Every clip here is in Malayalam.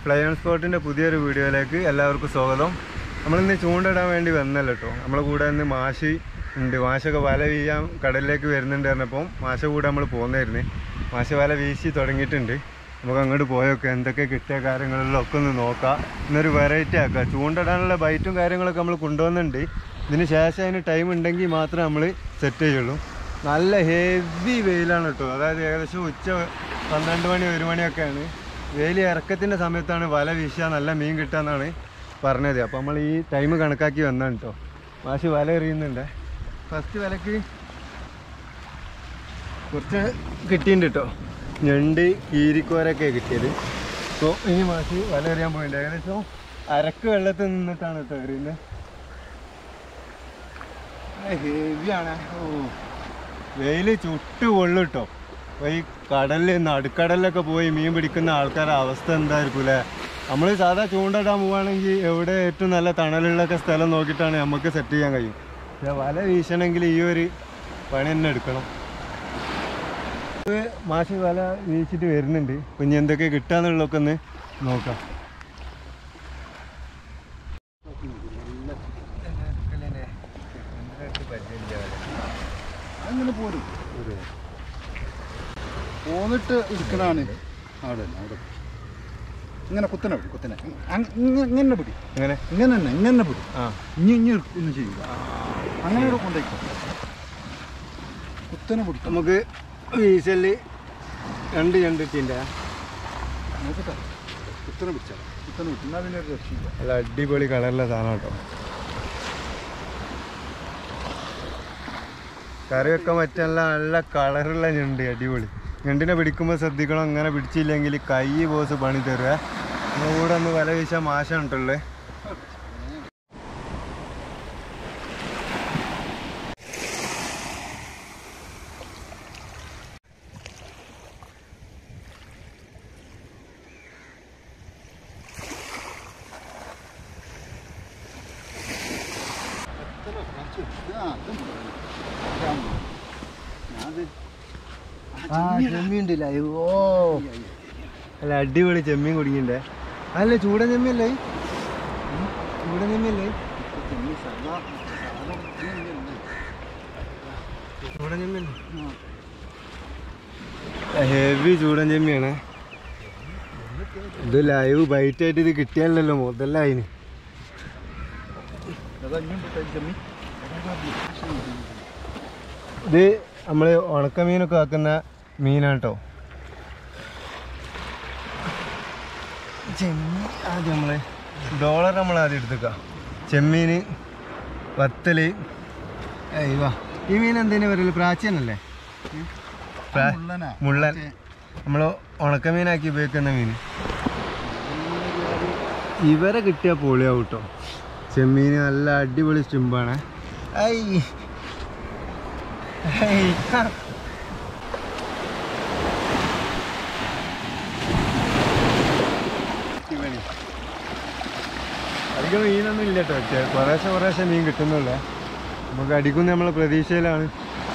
ഫ്ലൈ ഓൺ സ്പോട്ടിൻ്റെ പുതിയൊരു വീഡിയോയിലേക്ക് എല്ലാവർക്കും സ്വാഗതം നമ്മളിന്ന് ചൂണ്ടിടാൻ വേണ്ടി വന്നല്ലോ കേട്ടോ നമ്മളെ കൂടെ ഇന്ന് മാഷി ഉണ്ട് മാഷൊക്കെ വല വീഴാൻ കടലിലേക്ക് വരുന്നുണ്ട് പറഞ്ഞപ്പം മാഷ കൂടെ നമ്മൾ പോകുന്നായിരുന്നു മാഷ വല വീശി തുടങ്ങിയിട്ടുണ്ട് നമുക്ക് അങ്ങോട്ട് പോയൊക്കെ എന്തൊക്കെ കിട്ടിയ കാര്യങ്ങളിലും ഒക്കെ ഒന്ന് നോക്കാം ഇന്നൊരു വെറൈറ്റി ആക്കാം ചൂണ്ടിടാനുള്ള ബൈറ്റും കാര്യങ്ങളൊക്കെ നമ്മൾ കൊണ്ടുവന്നിട്ടുണ്ട് ഇതിന് ശേഷം അതിന് ടൈം ഉണ്ടെങ്കിൽ മാത്രമേ നമ്മൾ സെറ്റ് ചെയ്യുള്ളൂ നല്ല ഹെവി വെയിലാണ് കേട്ടോ അതായത് ഏകദേശം ഉച്ച പന്ത്രണ്ട് മണി ഒരു മണിയൊക്കെയാണ് വെയിൽ ഇറക്കത്തിൻ്റെ സമയത്താണ് വല വീശുക നല്ല മീൻ കിട്ടുകയെന്നാണ് പറഞ്ഞത് അപ്പോൾ നമ്മൾ ഈ ടൈം കണക്കാക്കി വന്നതാണ് കേട്ടോ മാഷി വല എറിയുന്നുണ്ട് ഫസ്റ്റ് വലക്ക് കുറച്ച് കിട്ടിയിട്ടുണ്ട് കേട്ടോ ഞണ്ട് കീരിക്കോരൊക്കെ കിട്ടിയത് അപ്പോൾ ഇനി മാഷി വല എറിയാൻ പോയിട്ടുണ്ട് ഏകദേശം അരക്ക് വെള്ളത്തിൽ നിന്നിട്ടാണ് കേട്ടോ എറിയുന്നത് ഹെവിയാണ് ഓ വെയിൽ ചുട്ട് കൊള്ളും കേട്ടോ അപ്പോൾ ഈ കടലിൽ നടുക്കടലിലൊക്കെ പോയി മീൻ പിടിക്കുന്ന ആൾക്കാരുടെ അവസ്ഥ എന്തായിരിക്കും അല്ലേ നമ്മൾ സാധാ ചൂണ്ടിടാൻ പോവുകയാണെങ്കിൽ എവിടെ ഏറ്റവും നല്ല തണലുള്ളൊക്കെ സ്ഥലം നോക്കിയിട്ടാണ് നമുക്ക് സെറ്റ് ചെയ്യാൻ കഴിയും പക്ഷേ വല വീശണമെങ്കിൽ ഈ ഒരു പണി തന്നെ എടുക്കണം ഇത് മാഷി വല വീശിട്ട് വരുന്നുണ്ട് അപ്പം ഇനി എന്തൊക്കെ കിട്ടാന്നുള്ളതൊക്കെ ഒന്ന് നോക്കാം അങ്ങനെ പോരും പോന്നിട്ട് ഇരിക്കണാണ് അവിടെ തന്നെ, അവിടെ ഇങ്ങനെ കുത്തനെ പിടി കുത്തനെ അങ് ഇങ്ങ- ഇങ്ങനെ പിടി എങ്ങനെ ഇങ്ങനെ തന്നെ ഇങ്ങനെ പിടി ആ ഇനി ഇനി ഒന്നും ചെയ്യില്ല അങ്ങനെ ഇവിടെ കൊണ്ടേക്കോ കുത്തനെ പിടിക്കും നമുക്ക് വീശല് രണ്ട് ഞണ്ടിട്ടിൻ്റെ നോക്കട്ടെ കുത്തനെ പിടിച്ചാൽ കുത്തനെ പിടിച്ചു എന്നാൽ പിന്നെ ഒരു രക്ഷയില്ല നല്ല അടിപൊളി കളറിലെ സാധനം കേട്ടോ കറി വെക്കാൻ പറ്റിയ നല്ല നല്ല കളറുള്ള ഞണ്ട് അടിപൊളി ഞണ്ടിനെ പിടിക്കുമ്പോൾ ശ്രദ്ധിക്കണം അങ്ങനെ പിടിച്ചില്ലെങ്കിൽ കൈ ബോസ് പണി തരുക നമ്മുടെ കൂടെ ഒന്ന് വല വീശാൻ മാഷുണ്ടല്ലേ ആ, അതും മതി. ഇതാകുമ്പോ. ഞാനത് ആ ചെമ്മീൻ ഉണ്ടല്ലേ ഓ അല്ല അടിപൊളി ചെമ്മീൻ കുടുങ്ങിണ്ടേ അല്ല ചൂടൻ ചെമ്മീല്ലേ ചൂടൻ ചെമ്മീല്ലേ ചെമ്മീൻ സാധാ സാധാ ചെമ്മീനല്ലേ. ചൂടൻ ചെമ്മീൻ ഹെവി ചൂടൻ ചെമ്മിയാണ് ഇത് ലൈവ് ബൈറ്റ് ആയിട്ട് ഇത് കിട്ടിയാലല്ലോ മുതലായിന് അതാ ഇനിയും കിട്ടാൻ ചെമ്മീൻ ഇത് നമ്മൾ ഉണക്കമീനൊക്കെ ആക്കുന്ന മീനാണ് കേട്ടോ ചെമ്മീൻ ആദ്യം നമ്മൾ ഡോളർ നമ്മൾ ആദ്യം എടുത്തേക്കാം ചെമ്മീന് വത്തല് ഏയ് വാ ഈ മീൻ എന്തേലും പറയല് പ്രാച്ചീനല്ലേ പ്രാ- മുള്ളനാ മുള്ളൻ നമ്മൾ ഉണക്കമീനാക്കി ഉപയോഗിക്കുന്ന മീൻ ഇവരെ കിട്ടിയ പൊളിയാവും കേട്ടോ ചെമ്മീൻ നല്ല അടിപൊളി സ്റ്റിമ്പാണ് ഐ ഐ. ഇവന്. അധികം മീനൊന്നും ഇല്ല കേട്ടോ കുറേശ്ശെ കുറേശ്ശെ മീൻ കിട്ടുന്നുള്ളേ നമുക്ക് അടിക്കുന്ന നമ്മളെ പ്രതീക്ഷയിലാണ്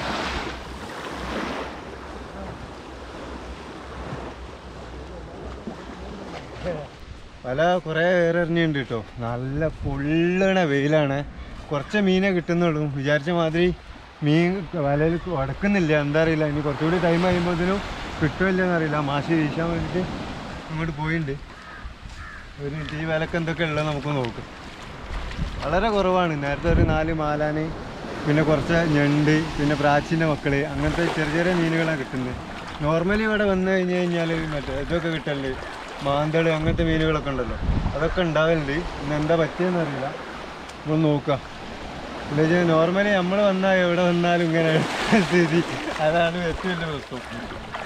വല കുറേ ഏറെറിഞ്ഞുണ്ട് കേട്ടോ നല്ല പൊള്ളണ വെയിലാണ് കുറച്ച് മീനേ കിട്ടുന്നുള്ളൂ വിചാരിച്ച മാതിരി മീൻ വലയിൽ ഉടക്കുന്നില്ല എന്താ അറിയില്ല ഇനി കുറച്ചുകൂടി ടൈം കഴിയുമ്പോഴത്തേനും കിട്ടുമില്ല എന്നറിയില്ല മാഷി വീശാൻ വേണ്ടിയിട്ട് അങ്ങോട്ട് പോയിട്ടുണ്ട് ഒരു മിനിറ്റ് ഈ വിലക്ക് എന്തൊക്കെ ഉള്ളത് നമുക്ക് നോക്കാം വളരെ കുറവാണ് നേരത്തെ ഒരു നാല് മാലാന് പിന്നെ കുറച്ച് ഞണ്ട് പിന്നെ പ്രാച്ചിൻ്റെ മക്കള് അങ്ങനത്തെ ചെറിയ ചെറിയ മീനുകളാണ് കിട്ടുന്നത് നോർമലി ഇവിടെ വന്നു കഴിഞ്ഞ് കഴിഞ്ഞാൽ മറ്റേ ഇതൊക്കെ കിട്ടലുണ്ട് മാന്തള് അങ്ങനത്തെ മീനുകളൊക്കെ ഉണ്ടല്ലോ അതൊക്കെ ഉണ്ടാവലുണ്ട് ഇന്ന് എന്താ പറ്റിയെന്ന് അറിയില്ല ഒന്ന് നോക്കാം എന്താ വെച്ചാൽ നോർമലി നമ്മൾ വന്നാൽ എവിടെ വന്നാലും ഇങ്ങനെ സ്ഥിതി അതാണ് ഏറ്റവും വലിയ പ്രശ്നം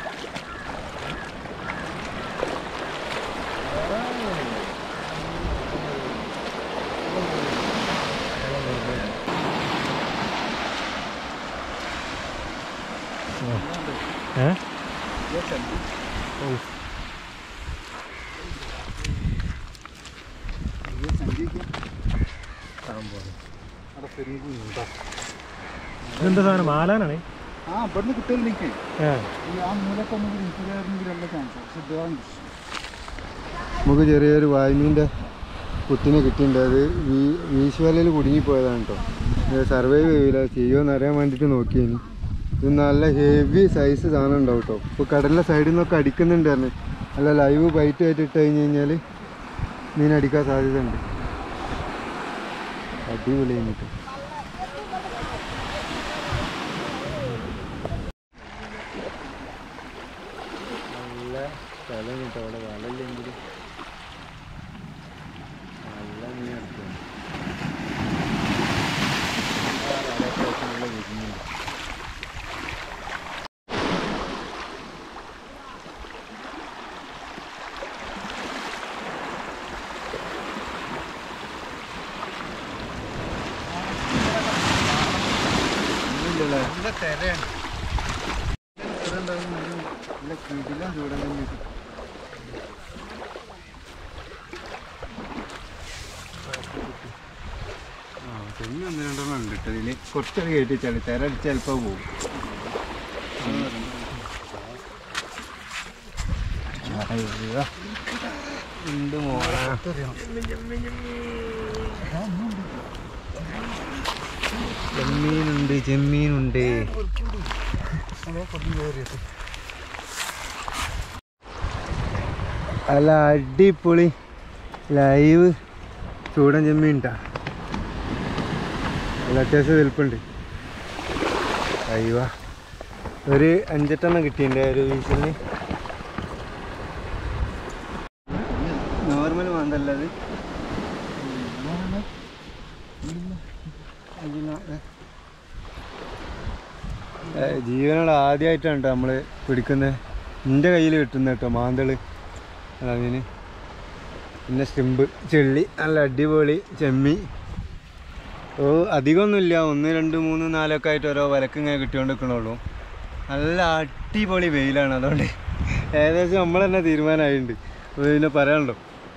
ഏ ഓ ഇതെന്താ സാധനം മാലാനാണ് ആ ഇവിടുന്ന് കിട്ടില്ല എനിക്ക് ഏ ഈ ആ മൂലക്കൊന്നും കൂടി എനിക്ക് കയറുന്നെങ്കിൽ നല്ല ചാൻസ് പക്ഷെ ഇതാണ് നമുക്ക് ചെറിയൊരു വായ്മീൻ്റെ കുട്ടിനെ കിട്ടിയിട്ടുണ്ട് അത് വീ വീശുവലയിൽ കുടുങ്ങിപ്പോയതാണ് കേട്ടോ സർവൈവ് ചെയ്യില്ല ചെയ്യുമെന്ന് അറിയാൻ വേണ്ടിയിട്ട് നോക്കിയേനി ഇത് നല്ല ഹെവി സൈസ് സാധനം ഉണ്ടാവും കേട്ടോ ഇപ്പോൾ കടലിലെ സൈഡിൽ നിന്നൊക്കെ അടിക്കുന്നുണ്ട് പറഞ്ഞു നല്ല ലൈവ് ബൈറ്റ് ആയിട്ട് ഇട്ട് കഴിഞ്ഞ് കഴിഞ്ഞാൽ മീൻ അടിക്കാൻ സാധ്യത ഉണ്ട് അടിപൊളി കഴിഞ്ഞിട്ട് നല്ല സ്ഥലം കിട്ടും അവിടെ വലല്ലെങ്കിൽ നല്ല മീൻ എടുക്കും ഒന്നുമില്ലല്ലോ നല്ല തിരയാണ് നല്ല കിടിലം ചൂടൻ തന്നെ ആ തെങ്ങ് ഒന്ന് രണ്ടെണ്ണം ഉണ്ട് കേട്ടോ ഇതിൽ കുറച്ചത് കയറ്റിച്ചാൽ തിര അടിച്ച് ചിലപ്പോൾ പോകും അയ്യോ. ഉണ്ട് മോളെ ചെമ്മീനുണ്ട് ചെമ്മീനുണ്ട് അല്ല അടിപൊളി ലൈവ് ചൂടൻ ചെമ്മീൻട്ടാ നല്ല അത്യാവശ്യം വലുപ്പുണ്ട് അയ്യോ ഒരു അഞ്ചെട്ടെണ്ണം കിട്ടിയിട്ടുണ്ട് ഒരു വീശലിന് നോർമൽ മാന്തല്ല അത് ജീവനോട് ആദ്യമായിട്ടാണ് കേട്ടോ നമ്മൾ പിടിക്കുന്നത് എൻ്റെ കയ്യിൽ കിട്ടുന്ന കേട്ടോ മാന്തള് അതിന് പിന്നെ സ്റ്റിമ്പ് ചെള്ളി നല്ല അടിപൊളി ചെമ്മി ഓ അധികമൊന്നുമില്ല ഒന്ന് രണ്ട് മൂന്ന് നാലൊക്കെ ആയിട്ട് ഓരോ വിലക്ക് ഇങ്ങനെ കിട്ടിക്കൊണ്ട് നിൽക്കണുള്ളൂ നല്ല അടിപൊളി വെയിലാണ് അതുകൊണ്ട് ഏകദേശം നമ്മൾ തന്നെ തീരുമാനമായിട്ടുണ്ട് അപ്പോൾ പിന്നെ പറയാനുണ്ടോ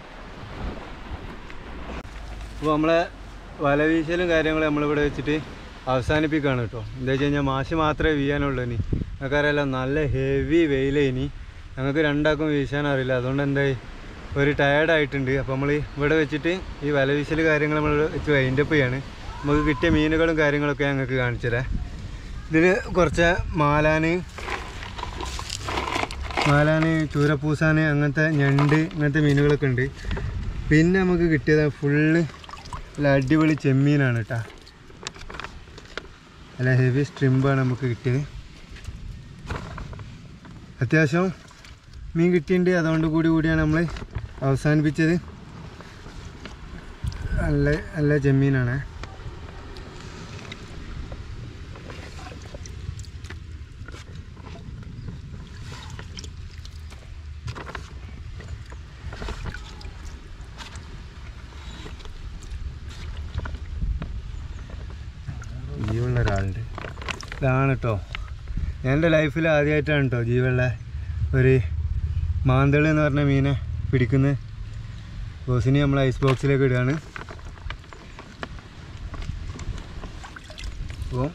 അപ്പോൾ നമ്മളെ വല വീശലും കാര്യങ്ങളും നമ്മളിവിടെ വെച്ചിട്ട് അവസാനിപ്പിക്കുകയാണ് കേട്ടോ എന്താ വെച്ച് കഴിഞ്ഞാൽ മാഷ് മാത്രമേ വീയാനുള്ളൂ ഇനി നമുക്കറിയാലോ നല്ല ഹെവി വെയിൽ ഇനി ഞങ്ങൾക്ക് രണ്ടാക്കും വീശാൻ അറിയില്ല അതുകൊണ്ട് എന്തായി ഒരു ടയേർഡ് ആയിട്ടുണ്ട് അപ്പോൾ നമ്മൾ ഇവിടെ വെച്ചിട്ട് ഈ വല വീശൽ കാര്യങ്ങൾ നമ്മൾ വെച്ച് വൈൻഡപ്പ് ചെയ്യാണ് നമുക്ക് കിട്ടിയ മീനുകളും കാര്യങ്ങളൊക്കെ ഞങ്ങൾക്ക് കാണിച്ചു തരാം ഇതിന് കുറച്ച് മാലാന് മാലാന് ചൂരപ്പൂസാന് അങ്ങനത്തെ ഞണ്ട് അങ്ങനത്തെ മീനുകളൊക്കെ ഉണ്ട് പിന്നെ നമുക്ക് കിട്ടിയത് ഫുള്ള് നല്ല അടിപൊളി ചെമ്മീനാണ് കേട്ടോ നല്ല ഹെവി സ്ട്രിമ്പാണ് നമുക്ക് കിട്ടിയത് അത്യാവശ്യം മീൻ കിട്ടിയിട്ടുണ്ട് അതുകൊണ്ട് കൂടി കൂടിയാണ് നമ്മൾ അവസാനിപ്പിച്ചത് നല്ല നല്ല ചെമ്മീനാണ് ജീവനുള്ള ഒരാളുണ്ട് ഇതാണ് കേട്ടോ എൻ്റെ ലൈഫിൽ ആദ്യമായിട്ടാണ് കേട്ടോ ജീവനുള്ള ഒരു മാന്തള് എന്ന് പറഞ്ഞ മീനെ പിടിക്കുന്നത് ബോസിനെ നമ്മൾ ഐസ് ബോക്സിലേക്ക് ഇടുകയാണ് അപ്പോൾ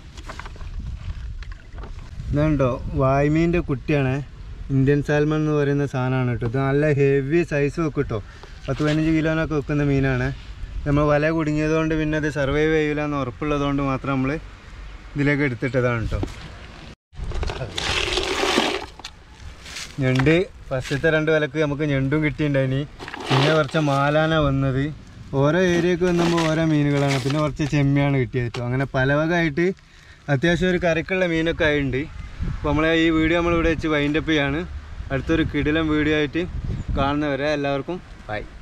ഇതുണ്ടോ വായ്മീൻ്റെ കുട്ടിയാണ് ഇന്ത്യൻ സാൽമൺ എന്ന് പറയുന്ന സാധനമാണ് കേട്ടോ ഇത് നല്ല ഹെവി സൈസ് വെക്കും കേട്ടോ പത്ത് പതിനഞ്ച് കിലോനൊക്കെ വെക്കുന്ന മീനാണ് നമ്മൾ വല കുടുങ്ങിയത് കൊണ്ട് പിന്നെ അത് സർവൈവ് ചെയ്യില്ല എന്ന് ഉറപ്പുള്ളത് മാത്രം നമ്മൾ ഇതിലേക്ക് എടുത്തിട്ടതാണ് കേട്ടോ ഞണ്ട് ഫസ്റ്റത്തെ രണ്ട് വിലക്ക് നമുക്ക് ഞണ്ടും കിട്ടിയിട്ടുണ്ടായിനി പിന്നെ കുറച്ച് മാലാന വന്നത് ഓരോ ഏരിയക്ക് വന്നുമ്പോൾ ഓരോ മീനുകളാണ് പിന്നെ കുറച്ച് ചെമ്മിയാണ് കിട്ടിയത് കേട്ടോ അങ്ങനെ പല വകയായിട്ട് അത്യാവശ്യം ഒരു കരക്കുള്ള മീനൊക്കെ ആയിട്ടുണ്ട് അപ്പോൾ നമ്മളെ ഈ വീഡിയോ നമ്മളിവിടെ വെച്ച് വൈൻഡപ്പ് ചെയ്യാണ് അടുത്തൊരു കിടിലം വീഡിയോ ആയിട്ട് കാണുന്നവരെ എല്ലാവർക്കും ബൈ